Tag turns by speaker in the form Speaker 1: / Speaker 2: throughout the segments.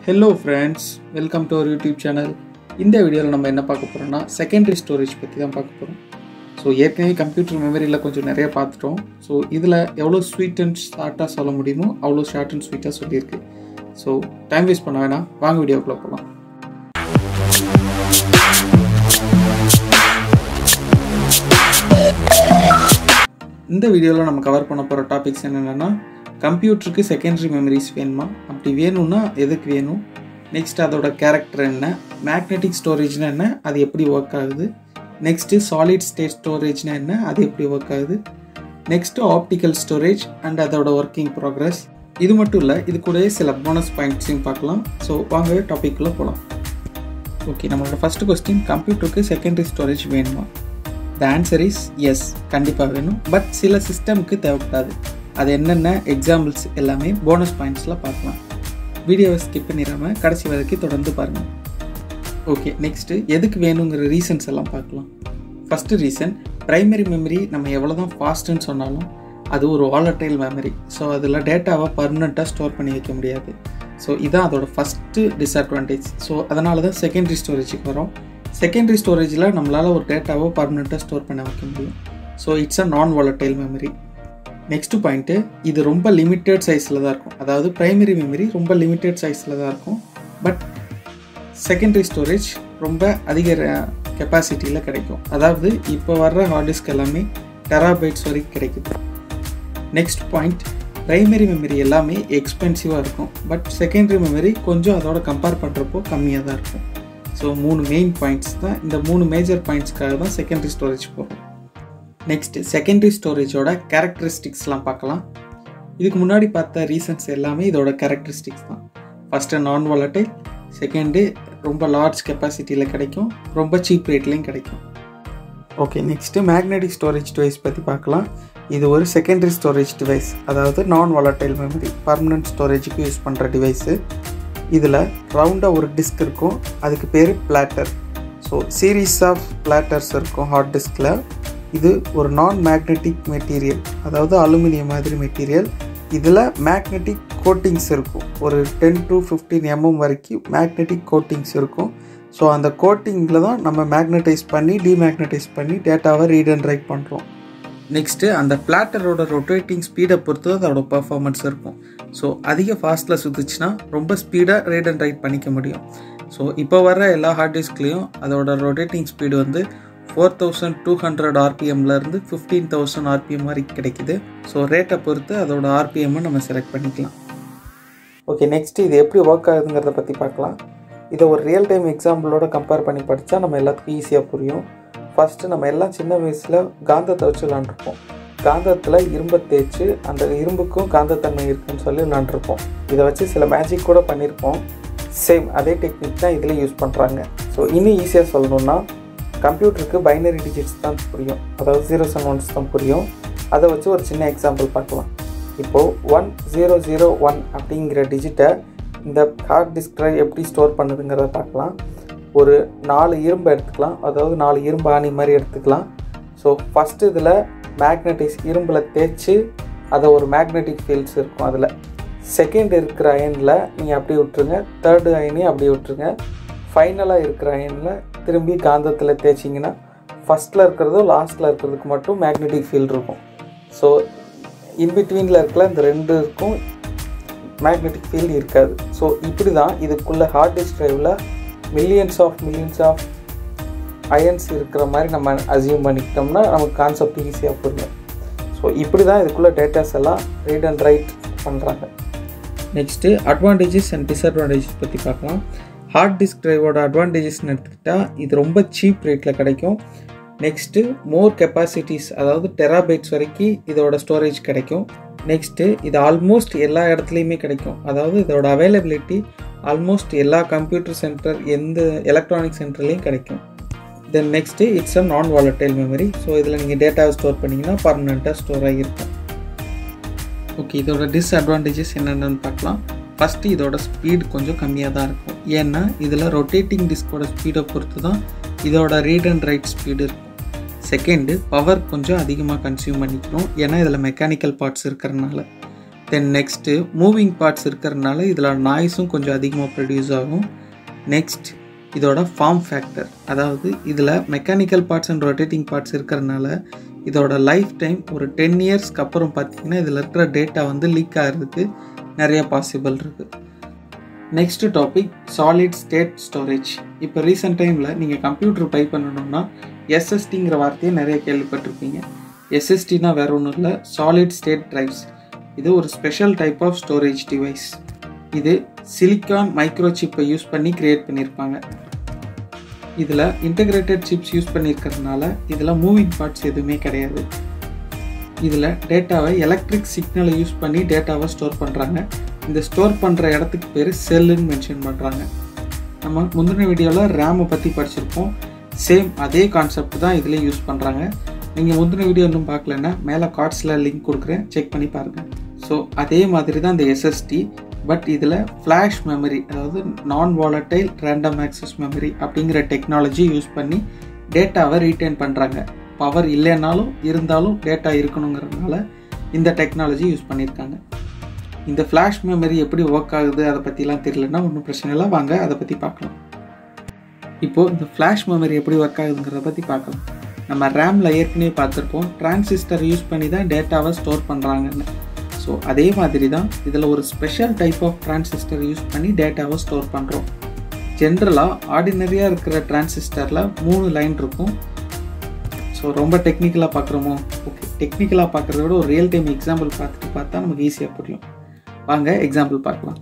Speaker 1: hello friends welcome to our YouTube channel இந்த வீடியோவில் நம்ம என்ன பார்க்க போகிறோம்னா செகண்டரி ஸ்டோரேஜ் பற்றி தான் பார்க்க போகிறோம் ஸோ ஏற்கனவே கம்ப்யூட்டர் மெமரியில் கொஞ்சம் நிறைய பார்த்துட்டோம் ஸோ இதில் எவ்வளோ ஸ்வீட் அண்ட் ஷார்ட்டாக சொல்ல முடியுமோ அவ்வளோ ஷார்ட் அண்ட் ஸ்வீட்டாக சொல்லியிருக்கு ஸோ டைம் வேஸ்ட் பண்ண வேணாம் வாங்க வீடியோக்குள்ளே போகலாம் இந்த வீடியோவில் நம்ம கவர் பண்ண போகிற டாபிக்ஸ் என்னென்னா கம்ப்யூட்டருக்கு செகண்டரி மெமரிஸ் வேணுமா அப்படி வேணும்னா எதுக்கு வேணும் நெக்ஸ்ட் அதோட கேரக்டர் என்ன மேக்னெட்டிக் ஸ்டோரேஜ்னா என்ன அது எப்படி ஒர்க் ஆகுது நெக்ஸ்ட்டு சாலிட் ஸ்டேட் ஸ்டோரேஜ்னா என்ன அது எப்படி ஒர்க் ஆகுது நெக்ஸ்ட்டு ஆப்டிக்கல் ஸ்டோரேஜ் அண்ட் அதோட ஒர்க்கிங் ப்ராக்ரஸ் இது மட்டும் இல்லை இது கூடவே சில போனஸ் பாயிண்ட்ஸையும் பார்க்கலாம் ஸோ வாங்க டாபிக்குள்ளே போகலாம் ஓகே நம்மளோட ஃபஸ்ட்டு கொஸ்டின் கம்ப்யூட்டருக்கு செகண்டரி ஸ்டோரேஜ் வேணுமா த ஆன்சர் இஸ் எஸ் கண்டிப்பாக வேணும் பட் சில சிஸ்டமுக்கு தேவைப்படாது அது என்னென்ன எக்ஸாம்பிள்ஸ் எல்லாமே போனஸ் பாயிண்ட்ஸில் பார்க்கலாம் வீடியோவை ஸ்கிப் பண்ணிடாமல் கடைசி வரைக்கும் தொடர்ந்து பாருங்கள் ஓகே நெக்ஸ்ட்டு எதுக்கு வேணுங்கிற ரீசன்ஸ் எல்லாம் பார்க்கலாம் ஃபஸ்ட்டு ரீசன் ப்ரைமரி மெமரி நம்ம எவ்வளோ தான் ஃபாஸ்ட்டுன்னு சொன்னாலும் அது ஒரு வாலட்டைல் மெமரி ஸோ அதில் டேட்டாவை பர்மனெண்ட்டாக ஸ்டோர் பண்ணி வைக்க முடியாது ஸோ இதான் அதோட ஃபஸ்ட்டு டிஸ்அட்வான்டேஜ் ஸோ அதனால தான் செகண்டரி ஸ்டோரேஜுக்கு வரும் செகண்டரி ஸ்டோரேஜில் நம்மளால் ஒரு டேட்டாவை பர்மனெண்ட்டாக ஸ்டோர் பண்ண வைக்க முடியும் ஸோ இட்ஸ் அ நான் வாலட்டைல் மெமரி நெக்ஸ்ட் பாயிண்ட்டு இது ரொம்ப லிமிட்டட் சைஸில் தான் இருக்கும் அதாவது ப்ரைமரி மெமரி ரொம்ப லிமிட்டட் சைஸில் தான் இருக்கும் பட் செகண்டரி ஸ்டோரேஜ் ரொம்ப அதிக கெப்பாசிட்டியில் கிடைக்கும் அதாவது இப்போ வர்ற ஹார்ட் டிஸ்க் எல்லாமே டெராபைட்ஸ் வரைக்கும் கிடைக்குது நெக்ஸ்ட் பாயிண்ட் ப்ரைமரி மெமரி எல்லாமே எக்ஸ்பென்சிவாக இருக்கும் பட் செகண்டரி மெமரி கொஞ்சம் அதோட கம்பேர் பண்ணுறப்போ கம்மியாக தான் இருக்கும் ஸோ மூணு மெயின் பாயிண்ட்ஸ் தான் இந்த மூணு மேஜர் பாயிண்ட்ஸ்க்காக தான் செகண்டரி ஸ்டோரேஜ் போடுறோம் நெக்ஸ்ட் செகண்டரி ஸ்டோரேஜோட கேரக்டரிஸ்டிக்ஸ்லாம் பார்க்கலாம் இதுக்கு முன்னாடி பார்த்த ரீசன்ஸ் எல்லாமே இதோட கேரக்டரிஸ்டிக்ஸ் தான் ஃபஸ்ட்டு நான் வாலட்டைல் செகண்டு ரொம்ப லார்ஜ் கெப்பாசிட்டியில் கிடைக்கும் ரொம்ப சீப் ரேட்லேயும் கிடைக்கும் okay next magnetic storage device பற்றி பார்க்கலாம் இது ஒரு செகண்டரி ஸ்டோரேஜ் டிவைஸ் அதாவது நான் வாலட்டைல் மெமரி பர்மனன்ட் ஸ்டோரேஜுக்கு யூஸ் பண்ணுற டிவைஸு இதில் ரவுண்டாக ஒரு டிஸ்க் இருக்கும் அதுக்கு பேர் platter so series of platters இருக்கும் ஹார்ட் டிஸ்கில் இது ஒரு நான் மேக்னெட்டிக் மெட்டீரியல் அதாவது அலுமினியம் மாதிரி மெட்டீரியல் இதில் மேக்னெட்டிக் கோட்டிங்ஸ் இருக்கும் ஒரு டென் டு ஃபிஃப்டீன் எம்எம் வரைக்கும் மேக்னெட்டிக் கோட்டிங்ஸ் இருக்கும் ஸோ அந்த கோட்டிங்கில் தான் நம்ம மேக்னடைஸ் பண்ணி டிமேக்னடைஸ் பண்ணி டேட்டாவை ரீட் அண்ட் ரைட் பண்ணுறோம் நெக்ஸ்ட்டு அந்த பிளாட்டரோட ரொட்டேட்டிங் ஸ்பீடை பொறுத்து அதோட பர்ஃபார்மன்ஸ் இருக்கும் ஸோ அதிக ஃபாஸ்ட்டில் சுற்றுச்சுன்னா ரொம்ப ஸ்பீடாக ரீட் அண்ட் ரைட் பண்ணிக்க முடியும் ஸோ இப்போ வர எல்லா ஹார்ட் டிஸ்க்லேயும் அதோட ரொட்டேட்டிங் ஸ்பீடு வந்து ஃபோர் தௌசண்ட் டூ ஹண்ட்ரட் ஆர்பிஎம்லேருந்து ஃபிஃப்டீன் தௌசண்ட் ஆர்பிஎம் வரைக்கும் கிடைக்குது ஸோ ரேட்டை பொறுத்து அதோட ஆர்பிஎம்மை நம்ம செலக்ட் பண்ணிக்கலாம் ஓகே நெக்ஸ்ட்டு இது எப்படி ஒர்க் ஆகுதுங்கிறத பற்றி பார்க்கலாம் இதை ஒரு ரியல் டைம் எக்ஸாம்பிளோட கம்பேர் பண்ணி படித்தா நம்ம எல்லாத்துக்கும் ஈஸியாக புரியும் ஃபஸ்ட்டு நம்ம எல்லாம் சின்ன வயசில் காந்தத்தை வச்சு விளாண்டுருப்போம் காந்தத்தில் இரும்பை தேய்ச்சி அந்த இரும்புக்கும் காந்தத்தன்மை இருக்குன்னு சொல்லி விளாண்டுருப்போம் இதை வச்சு சில மேஜிக் கூட பண்ணியிருப்போம் சேம் அதே டெக்னிக் தான் இதில் யூஸ் பண்ணுறாங்க ஸோ இன்னும் ஈஸியாக சொல்லணுன்னா கம்ப்யூட்டருக்கு பைனரி டிஜிட்ஸ் தான் புரியும் அதாவது ஜீரோஸ் அண்ட் ஒன்ஸ் தான் புரியும் அதை வச்சு ஒரு சின்ன எக்ஸாம்பிள் பார்க்கலாம் இப்போது ஒன் ஜீரோ ஜீரோ ஒன் அப்படிங்கிற டிஜிட்டை இந்த ஹார்ட் டிஸ்கில் எப்படி ஸ்டோர் பண்ணுதுங்கிறத பார்க்கலாம் ஒரு நாலு இரும்பு எடுத்துக்கலாம் அதாவது நாலு இரும்பு ஆணி மாதிரி எடுத்துக்கலாம் ஸோ ஃபஸ்ட்டு இதில் மேக்னட்டிஸ் இரும்பில் தேய்ச்சி அதை ஒரு மேக்னெட்டிக் ஃபீல்ட்ஸ் இருக்கும் அதில் செகண்ட் இருக்கிற அயனில் நீங்கள் அப்படியே விட்ருங்க தேர்டு அயனையும் அப்படியே விட்ருங்க ஃபைனலாக இருக்கிற அயனில் திரும்பி காந்தத்தில் தேய்ச்சிங்கன்னா ஃபஸ்ட்டில் இருக்கிறதும் லாஸ்ட்டில் இருக்கிறதுக்கு மட்டும் மேக்னெட்டிக் ஃபீல்டு இருக்கும் ஸோ இன்பிட்வீனில் இருக்கிற இந்த ரெண்டுக்கும் மேக்னெட்டிக் ஃபீல்டு இருக்காது ஸோ இப்படி தான் இதுக்குள்ளே ஹார்ட் டிஸ்க் ட்ரைவில் millions of millions of ions இருக்கிற மாதிரி நம்ம அசியூம் பண்ணிக்கிட்டோம்னா நமக்கு கான்செப்ட் ஈஸியாக புரியும் ஸோ இப்படி தான் இதுக்குள்ளே டேட்டாஸ் எல்லாம் ரீட் அண்ட் ரைட் பண்ணுறாங்க நெக்ஸ்ட்டு அட்வான்டேஜஸ் அண்ட் டிஸ்அட்வான்டேஜஸ் பற்றி பார்க்கலாம் ஹார்ட் டிஸ்க் ட்ரைவோட அட்வான்டேஜஸ்னு எடுத்துக்கிட்டால் இது ரொம்ப சீப் ரேட்டில் கிடைக்கும் நெக்ஸ்ட்டு மோர் கெப்பாசிட்டிஸ் அதாவது டெராபைட்ஸ் வரைக்கும் இதோட ஸ்டோரேஜ் கிடைக்கும் நெக்ஸ்ட்டு இது ஆல்மோஸ்ட் எல்லா இடத்துலையுமே கிடைக்கும் அதாவது இதோட அவைலபிலிட்டி ஆல்மோஸ்ட் எல்லா கம்ப்யூட்டர் சென்டர் எந்த எலக்ட்ரானிக் சென்டர்லேயும் கிடைக்கும் தென் நெக்ஸ்ட்டு இட்ஸ் அ நான் வாலட்டைல் மெமரி ஸோ இதில் நீங்கள் டேட்டாவை ஸ்டோர் பண்ணிங்கன்னா பர்மனெண்ட்டாக ஸ்டோர் ஆகியிருக்கும் ஓகே இதோட டிஸ்அட்வான்டேஜஸ் என்னென்னு பார்க்கலாம் ஃபஸ்ட்டு இதோட ஸ்பீட் கொஞ்சம் கம்மியாக தான் இருக்கும் ஏன்னா இதில் ரொட்டேட்டிங் டிஸ்கோட ஸ்பீடை பொறுத்து தான் இதோட ரீட் அண்ட் ரைட் ஸ்பீடு இருக்கும் செகண்டு பவர் கொஞ்சம் அதிகமாக கன்சியூம் பண்ணிக்கணும் ஏன்னா இதில் மெக்கானிக்கல் பார்ட்ஸ் இருக்கிறனால தென் நெக்ஸ்ட்டு மூவிங் பார்ட்ஸ் இருக்கிறதுனால இதில் நாய்ஸும் கொஞ்சம் அதிகமாக ப்ரொடியூஸ் ஆகும் நெக்ஸ்ட் இதோட ஃபார்ம் ஃபேக்டர் அதாவது இதில் mechanical parts and rotating parts இருக்கிறதுனால இதோட லைஃப் டைம் ஒரு டென் இயர்ஸ்க்கு அப்புறம் பார்த்தீங்கன்னா இதில் இருக்கிற டேட்டா வந்து லீக் ஆகிறதுக்கு நிறைய பாசிபிள் இருக்குது next topic solid state storage இப்போ ரீசெண்ட் டைமில் நீங்கள் கம்ப்யூட்டர் பை பண்ணணும்னா எஸ்எஸ்டிங்கிற வார்த்தையை நிறைய கேள்விப்பட்டிருப்பீங்க எஸ்எஸ்டினா வேற ஒன்றும் இல்லை சாலிட் ஸ்டேட் ட்ரைவ்ஸ் இது ஒரு special type of storage device இது சிலிக்கான் மைக்ரோசிப்பை யூஸ் பண்ணி க்ரியேட் பண்ணியிருப்பாங்க இதில் இன்டகிரேட்டட் சிப்ஸ் யூஸ் பண்ணியிருக்கிறதுனால இதில் மூவிங் பார்ட்ஸ் எதுவுமே கிடையாது இதில் டேட்டாவை எலக்ட்ரிக் சிக்னலை யூஸ் பண்ணி டேட்டாவை ஸ்டோர் பண்ணுறாங்க இந்த ஸ்டோர் பண்ணுற இடத்துக்கு பேர் செல்லுன்னு மென்ஷன் பண்ணுறாங்க நம்ம முந்தின வீடியோவில் ரேமை பற்றி படிச்சிருப்போம் சேம் அதே கான்செப்ட் தான் இதில் யூஸ் பண்ணுறாங்க நீங்கள் முந்தின வீடியோ இன்னும் பார்க்கலன்னா மேலே கார்ட்ஸில் லிங்க் கொடுக்குறேன் செக் பண்ணி பாருங்கள் ஸோ அதே மாதிரி தான் இந்த எஸ்எஸ்டி பட் இதில் ஃப்ளாஷ் மெமரி அதாவது non volatile random access memory அப்படிங்கிற டெக்னாலஜி யூஸ் பண்ணி டேட்டாவை ரீட்டைன் பண்ணுறாங்க பவர் இல்லைன்னாலும் இருந்தாலும் டேட்டா இருக்கணுங்கிறதுனால இந்த டெக்னாலஜி யூஸ் பண்ணியிருக்காங்க இந்த ஃப்ளாஷ் மெமரி எப்படி ஒர்க் ஆகுது அதை பற்றிலாம் தெரியலன்னா ஒன்றும் பிரச்சனை இல்லை வாங்க அதை பற்றி பார்க்கலாம் இப்போது இந்த ஃப்ளாஷ் மெமரி எப்படி ஒர்க் ஆகுதுங்கிறத பற்றி பார்க்கலாம் நம்ம ரேமில் ஏற்கனவே பார்த்துருப்போம் டிரான்சிஸ்டர் யூஸ் பண்ணி தான் டேட்டாவை ஸ்டோர் பண்ணுறாங்கன்னு ஸோ அதே மாதிரி தான் இதில் ஒரு special type of transistor use பண்ணி டேட்டாவை ஸ்டோர் பண்ணுறோம் ஜென்ரலாக ஆர்டினரியாக இருக்கிற டிரான்சிஸ்டரில் மூணு லைன் இருக்கும் ஸோ ரொம்ப டெக்னிக்கலாக பார்க்குறோமோ ஓகே டெக்னிக்கலாக பார்க்குறத விட ஒரு ரியல் டைம் எக்ஸாம்பிள் பார்த்துட்டு பார்த்தா நமக்கு ஈஸியாக புரியும் வாங்க எக்ஸாம்பிள் பார்க்கலாம்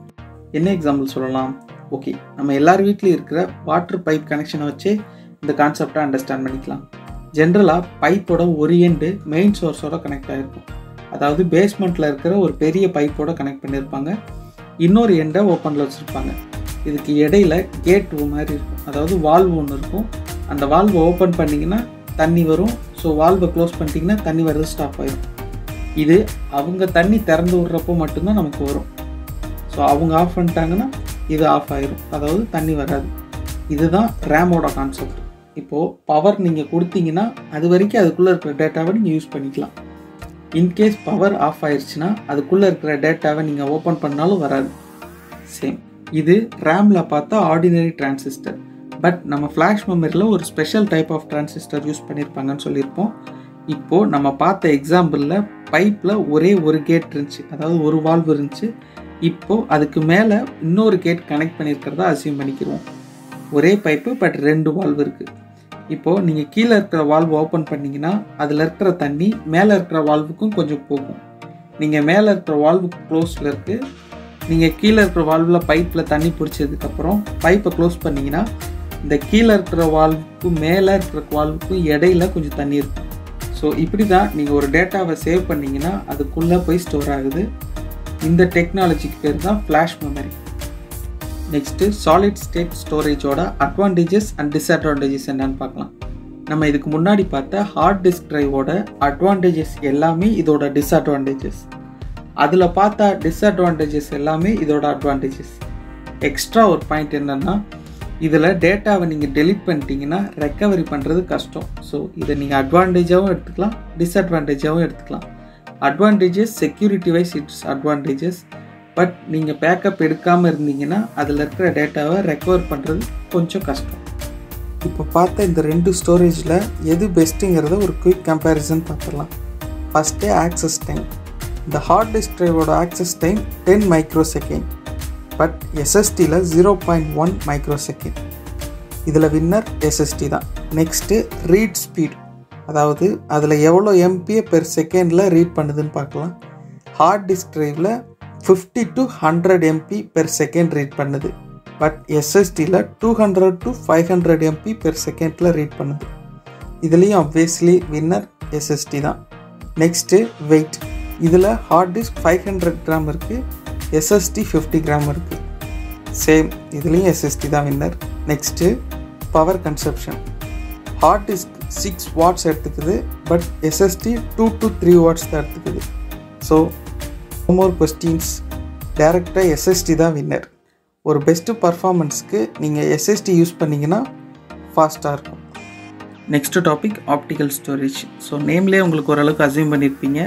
Speaker 1: என்ன எக்ஸாம்பிள் சொல்லலாம் ஓகே நம்ம எல்லார் வீட்லேயும் இருக்கிற வாட்டர் பைப் கனெக்ஷனை வச்சே இந்த கான்செப்டை அண்டர்ஸ்டாண்ட் பண்ணிக்கலாம் ஜென்ரலாக பைப்போட ஒரு எண்டு மெயின் சோர்ஸோட கனெக்ட் ஆகிருக்கும் அதாவது பேஸ்மெண்ட்டில் இருக்கிற ஒரு பெரிய பைப்போட கனெக்ட் பண்ணியிருப்பாங்க இன்னொரு எண்டை ஓப்பனில் வச்சுருப்பாங்க இதுக்கு இடையில கேட் மாதிரி இருக்கும் அதாவது வால்வு ஒன்று இருக்கும் அந்த வால்வை ஓப்பன் பண்ணிங்கன்னா தண்ணி வரும் ஸோ வால்வை க்ளோஸ் பண்ணிட்டீங்கன்னா தண்ணி வர்றது ஸ்டாப் ஆயிடும் இது அவங்க தண்ணி திறந்து விட்றப்போ மட்டும்தான் நமக்கு வரும் ஸோ அவங்க ஆஃப் பண்ணிட்டாங்கன்னா இது ஆஃப் ஆயிரும் அதாவது தண்ணி வராது இதுதான் ரேமோட கான்செப்ட் இப்போது பவர் நீங்கள் கொடுத்தீங்கன்னா அது வரைக்கும் அதுக்குள்ளே இருக்கிற டேட்டாவை நீங்கள் யூஸ் பண்ணிக்கலாம் இன்கேஸ் பவர் ஆஃப் ஆயிடுச்சுன்னா அதுக்குள்ளே இருக்கிற டேட்டாவை நீங்கள் ஓப்பன் பண்ணாலும் வராது சேம் இது ரேமில் பார்த்தா ஆர்டினரி டிரான்சிஸ்டர் பட் நம்ம ஃப்ளாஷ் மெமரியில் ஒரு special type of transistor use பண்ணியிருப்பாங்கன்னு சொல்லியிருப்போம் இப்போது நம்ம பார்த்த எக்ஸாம்பிளில் பைப்பில் ஒரே ஒரு கேட் இருந்துச்சு அதாவது ஒரு வால்வு இருந்துச்சு இப்போது அதுக்கு மேலே இன்னொரு கேட் கனெக்ட் பண்ணியிருக்கிறதா அசியூம் பண்ணிக்கிறோம் ஒரே பைப்பு பட் ரெண்டு வால்வு இருக்குது இப்போது நீங்கள் கீழே இருக்கிற வால்வு ஓப்பன் பண்ணிங்கன்னா அதில் இருக்கிற தண்ணி மேலே இருக்கிற வால்வுக்கும் கொஞ்சம் போகும் நீங்கள் மேலே இருக்கிற வால்வு க்ளோஸில் இருக்குது நீங்கள் கீழே இருக்கிற வால்வில் பைப்பில் தண்ணி பிடிச்சதுக்கப்புறம் பைப்பை க்ளோஸ் பண்ணிங்கன்னா இந்த கீழே இருக்கிற வால்வுக்கும் மேலே இருக்கிற வால்வுக்கும் இடையில கொஞ்சம் தண்ணி இருக்கும் ஸோ இப்படி தான் நீங்கள் ஒரு டேட்டாவை சேவ் பண்ணிங்கன்னா அதுக்குள்ளே போய் ஸ்டோர் ஆகுது இந்த டெக்னாலஜிக்கு பேர் தான் flash memory next solid state ஸ்டோரேஜோட அட்வான்டேஜஸ் அண்ட் டிஸ்அட்வான்டேஜஸ் என்னன்னு பார்க்கலாம் நம்ம இதுக்கு முன்னாடி பார்த்த ஹார்ட் டிஸ்க் ட்ரைவோட அட்வான்டேஜஸ் எல்லாமே இதோட டிஸ்அட்வான்டேஜஸ் அதில் பார்த்த டிஸ்அட்வான்டேஜஸ் எல்லாமே இதோட அட்வான்டேஜஸ் எக்ஸ்ட்ரா ஒரு பாயிண்ட் என்னென்னா இதில் டேட்டாவை நீங்கள் டெலிட் பண்ணிட்டீங்கன்னா ரெக்கவரி பண்ணுறது கஷ்டம் ஸோ இதை நீங்கள் அட்வான்டேஜாகவும் எடுத்துக்கலாம் டிஸ்அட்வான்டேஜாகவும் எடுத்துக்கலாம் advantages security wise it's advantages but நீங்கள் பேக்கப் எடுக்காமல் இருந்தீங்கன்னா அதில் இருக்கிற டேட்டாவை ரெக்கவர் பண்ணுறது கொஞ்சம் கஷ்டம் இப்போ பார்த்த இந்த ரெண்டு ஸ்டோரேஜில் எது பெஸ்ட்டுங்கிறத ஒரு குயிக் கம்பேரிசன் பார்த்துடலாம் ஃபஸ்ட்டு ஆக்சஸ் டைம் இந்த ஹார்ட் டிஸ்க் ட்ரைவோட access time ten micro second but எஸ்எஸ்டியில் zero point one micro second இதில் வின்னர் எஸ்எஸ்டி தான் நெக்ஸ்ட்டு ரீட் ஸ்பீட் அதாவது அதில் எவ்வளோ எம்பியை பெர் செகண்டில் ரீட் பண்ணுதுன்னு பார்க்கலாம் ஹார்ட் டிஸ்க் ட்ரைவில் fifty to hundred MB per second read பண்ணுது பட் எஸ்எஸ்டியில் two hundred to five hundred MB per செகண்டில் ரீட் பண்ணுது இதுலேயும் அப்வியஸ்லி வின்னர் எஸ்எஸ்டி தான் நெக்ஸ்ட்டு வெயிட் இதில் hard disk five hundred gram இருக்குது எஸ்எஸ்டி ஃபிஃப்டி கிராம் இருக்குது சேம் இதுலேயும் எஸ்எஸ்டி தான் winner next power consumption hard disk six watts எடுத்துக்குது but SSD two to three watts தான் எடுத்துக்குது ஸோ மோர் கொஸ்டின்ஸ் டேரெக்டாக எஸ்எஸ்டி தான் வின்னர் ஒரு பெஸ்ட்டு பர்ஃபார்மன்ஸ்க்கு நீங்கள் எஸ்எஸ்டி யூஸ் பண்ணிங்கன்னா ஃபாஸ்ட்டாக இருக்கும் next topic optical storage so நேம்லேயே உங்களுக்கு ஓரளவுக்கு அசியூம் பண்ணியிருப்பீங்க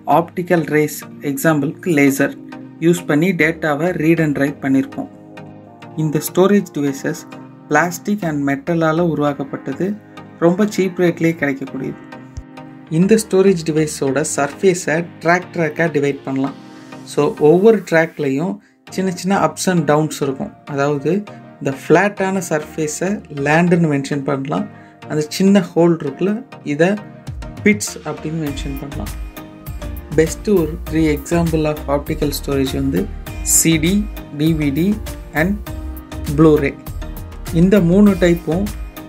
Speaker 1: ஆப்டிக்கல் ரேஸ் எக்ஸாம்பிளுக்கு லேசர் யூஸ் பண்ணி டேட்டாவை ரீட் அண்ட் ரைட் பண்ணியிருக்கோம் இந்த ஸ்டோரேஜ் டிவைசஸ் பிளாஸ்டிக் அண்ட் மெட்டலால் உருவாக்கப்பட்டது ரொம்ப சீப் ரேட்லேயே கிடைக்கக்கூடியது இந்த ஸ்டோரேஜ் டிவைஸோட சர்ஃபேஸை ட்ராக் ட்ராக்காக டிவைட் பண்ணலாம் ஸோ ஒவ்வொரு ட்ராக்லேயும் சின்ன சின்ன அப்ஸ் அண்ட் டவுன்ஸ் இருக்கும் அதாவது இந்த ஃப்ளாட்டான சர்ஃபேஸை லேண்டுன்னு மென்ஷன் பண்ணலாம் அந்த சின்ன ஹோல் இருக்குல்ல இதை பிட்ஸ் அப்படின்னு மென்ஷன் பண்ணலாம் பெஸ்ட்டு ஒரு three example of optical storage வந்து சிடி டிவிடி அண்ட் ப்ளூரே இந்த மூணு டைப்பும்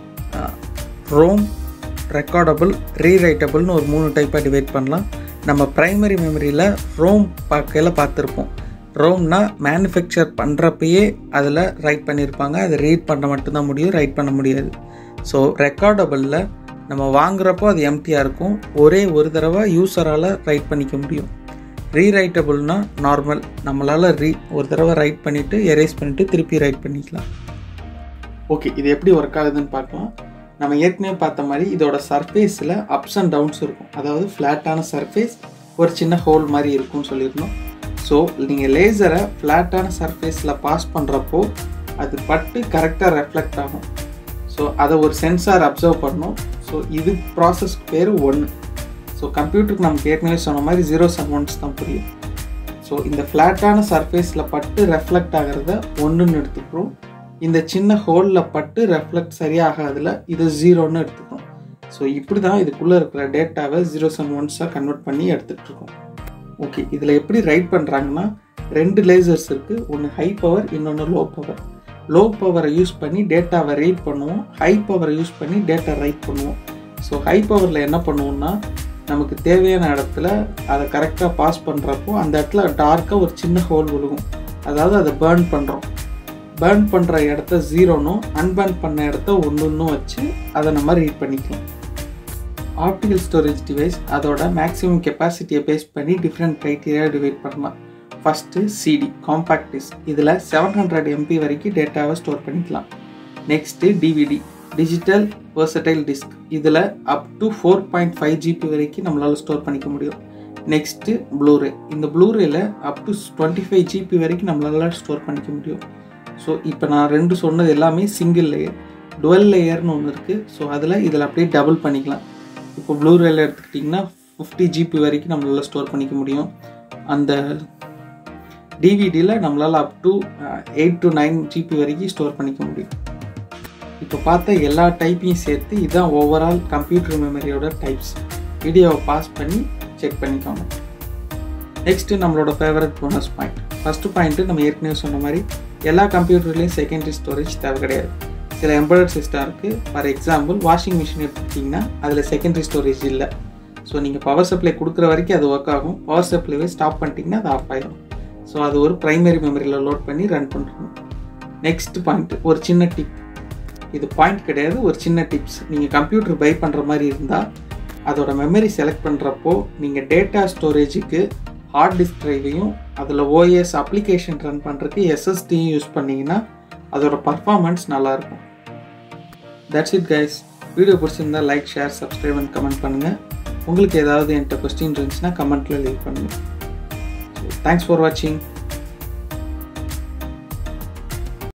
Speaker 1: ரோம் ரெக்கார்டபுள் ரீரைட்டபிள்னு ஒரு மூணு டைப்பாக டிவைட் பண்ணலாம் நம்ம ப்ரைமரி மெமரியில் ரோம் பார்க்கையில் பார்த்துருப்போம் ரோம்னா மேனுஃபேக்சர் பண்ணுறப்பயே அதில் ரைட் பண்ணியிருப்பாங்க அதை ரீட் பண்ண மட்டும்தான் முடியும் ரைட் பண்ண முடியாது ஸோ ரெக்கார்டபிளில் நம்ம வாங்குறப்போ அது எம்டியாக இருக்கும் ஒரே ஒரு தடவை யூஸரால் ரைட் பண்ணிக்க முடியும் ரீரைட்டபிள்னா நார்மல் நம்மளால் ரீ ஒரு தடவை ரைட் பண்ணிவிட்டு எரேஸ் பண்ணிவிட்டு திருப்பி ரைட் பண்ணிக்கலாம் ஓகே இது எப்படி ஒர்க் ஆகுதுன்னு பார்க்கலாம் நம்ம ஏற்கனவே பார்த்த மாதிரி இதோட சர்ஃபேஸில் அப்ஸ் அண்ட் டவுன்ஸ் இருக்கும் அதாவது ஃப்ளாட்டான சர்ஃபேஸ் ஒரு சின்ன ஹோல் மாதிரி இருக்கும்னு சொல்லியிருந்தோம் ஸோ நீங்கள் லேசரை ஃப்ளாட்டான சர்ஃபேஸில் பாஸ் பண்ணுறப்போ அது பட்டு கரெக்டாக ரெஃப்ளெக்ட் ஆகும் ஸோ அதை ஒரு சென்சார் அப்சர்வ் பண்ணும் ஸோ இது ப்ராசஸ்க்கு பேர் ஒன்று ஸோ கம்ப்யூட்டருக்கு நமக்கு ஏற்கனவே சொன்ன மாதிரி ஜீரோஸ் அண்ட் ஒன்ஸ் தான் புரியும் ஸோ இந்த ஃப்ளாட்டான சர்ஃபேஸில் பட்டு ரெஃப்ளெக்ட் ஆகிறத ஒன்றுன்னு எடுத்துக்கிறோம் இந்த சின்ன ஹோலில் பட்டு ரெஃப்ளெக்ட் சரியாகாதில் இது ஜீரோன்னு எடுத்துக்கிறோம் ஸோ இப்படி தான் இதுக்குள்ளே இருக்கிற டேட்டாவை ஜீரோஸ் அண்ட் ஒன்ஸாக கன்வெர்ட் பண்ணி எடுத்துகிட்டு இருக்கோம் ஓகே இதில் எப்படி ரைட் பண்ணுறாங்கன்னா ரெண்டு லேசர்ஸ் இருக்குது ஒன்று ஹை பவர் இன்னொன்று லோ பவர் லோ பவரை யூஸ் பண்ணி டேட்டாவை ரீட் பண்ணுவோம் ஹை பவரை யூஸ் பண்ணி டேட்டா ரைட் பண்ணுவோம் ஸோ ஹை பவரில் என்ன பண்ணுவோம்னா நமக்கு தேவையான இடத்துல அதை கரெக்டாக பாஸ் பண்ணுறப்போ அந்த இடத்துல டார்க்காக ஒரு சின்ன ஹோல் விழுகும் அதாவது அதை பேர்ன் பண்ணுறோம் பேர்ன் பண்ணுற இடத்த ஜீரோனும் அன்பேர்ன் பண்ண இடத்த ஒன்றுன்னும் வச்சு அதை நம்ம ரீட் பண்ணிக்கலாம் ஆப்டிக்கல் ஸ்டோரேஜ் டிவைஸ் அதோட மேக்ஸிமம் கெப்பாசிட்டியை பேஸ் பண்ணி டிஃப்ரெண்ட் க்ரைட்டீரியா டிவைட் பண்ணலாம் ஃபஸ்ட்டு சிடி காம்பேக்ட் டிஸ்க் இதில் செவன் ஹண்ட்ரட் எம்பி வரைக்கும் டேட்டாவை ஸ்டோர் பண்ணிக்கலாம் next DVD digital versatile disc இதில் up to four point five GB வரைக்கும் நம்மளால் ஸ்டோர் பண்ணிக்க முடியும் நெக்ஸ்ட்டு ப்ளூரே இந்த ப்ளூரேல up to twenty five GB வரைக்கும் நம்மளால் ஸ்டோர் பண்ணிக்க முடியும் ஸோ இப்போ நான் ரெண்டு சொன்னது எல்லாமே சிங்கிள் லேயர் டுவெல் லேயர்னு ஒன்று இருக்குது ஸோ அதில் இதில் அப்படியே டபுள் பண்ணிக்கலாம் இப்போ ப்ளூரேல எடுத்துக்கிட்டிங்கன்னா ஃபிஃப்டி ஜிபி வரைக்கும் நம்மளால் ஸ்டோர் பண்ணிக்க முடியும் அந்த டிவிடியில் நம்மளால் up to eight to nine GB வரைக்கும் ஸ்டோர் பண்ணிக்க முடியும் இப்போ பார்த்த எல்லா டைப்பையும் சேர்த்து இதுதான் ஓவரால் கம்ப்யூட்டர் மெமரியோட டைப்ஸ் வீடியோவை பாஸ் பண்ணி செக் பண்ணிக்கோங்க நெக்ஸ்ட்டு நம்மளோட favourite bonus point first point நம்ம ஏற்கனவே சொன்ன மாதிரி எல்லா கம்ப்யூட்டர்லேயும் செகண்டரி ஸ்டோரேஜ் தேவை கிடையாது சில எம்பர்டட் சிஸ்டம் இருக்குது ஃபார் எக்ஸாம்பிள் வாஷிங் மிஷின் எடுத்துக்கிட்டிங்கன்னா அதில் செகண்டரி ஸ்டோரேஜ் இல்லை ஸோ நீங்கள் பவர் சப்ளை கொடுக்குற வரைக்கும் அது ஒர்க் ஆகும் பவர் சப்ளைவே ஸ்டாப் பண்ணிட்டீங்கன்னா அது ஆஃப் ஆயிடும் ஸோ அது ஒரு ப்ரைமரி மெமரியில் லோட் பண்ணி ரன் பண்ணுறோம் நெக்ஸ்ட் பாயிண்ட் ஒரு சின்ன டிப் இது பாயிண்ட் கிடையாது ஒரு சின்ன டிப்ஸ் நீங்கள் கம்ப்யூட்டர் பை பண்ணுற மாதிரி இருந்தால் அதோட மெமரி செலக்ட் பண்ணுறப்போ நீங்கள் டேட்டா ஸ்டோரேஜுக்கு ஹார்ட் டிஸ்க் ட்ரைவையும் அதில் ஓஎஸ் அப்ளிகேஷன் ரன் பண்ணுறதுக்கு எஸ்எஸ்டியும் யூஸ் பண்ணிங்கன்னா அதோட பர்ஃபார்மன்ஸ் நல்லாயிருக்கும் தட்ஸ் இட் கைஸ் வீடியோ பிடிச்சிருந்தா like share subscribe and comment பண்ணுங்கள் உங்களுக்கு ஏதாவது என்கிட்ட கொஸ்டின் இருந்துச்சுன்னா கமெண்ட்டில் லீவ் பண்ணுங்கள் தேங்க்ஸ் ஃபார் வாட்சிங்